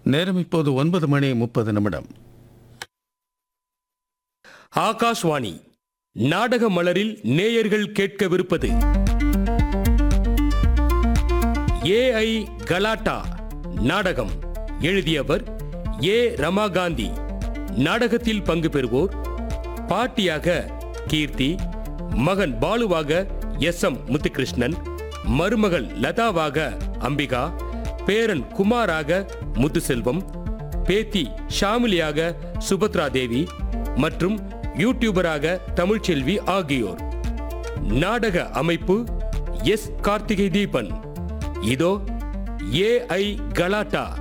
நேரம் இப்போது ஒன்பது மணி முப்பது நிமிடம் ஆகாஷ்வாணி நாடக மலரில் நேயர்கள் கேட்கவிருப்பது ஏஐ கலாட்டா நாடகம் எழுதியவர் ஏ ரமாகாந்தி நாடகத்தில் பங்கு பெறுவோர் பாட்டியாக கீர்த்தி மகன் பாலுவாக எஸ் எம் முத்துகிருஷ்ணன் மருமகள் லதாவாக அம்பிகா பேரன் குமாராக முத்துசெல்வம் பேத்தி ஷாமிலியாக சுபத்ரா தேவி மற்றும் யூடியூபராக தமிழ்ச்செல்வி ஆகியோர் நாடக அமைப்பு எஸ் கார்த்திகை தீபன் இதோ ஏஐ கலாட்டா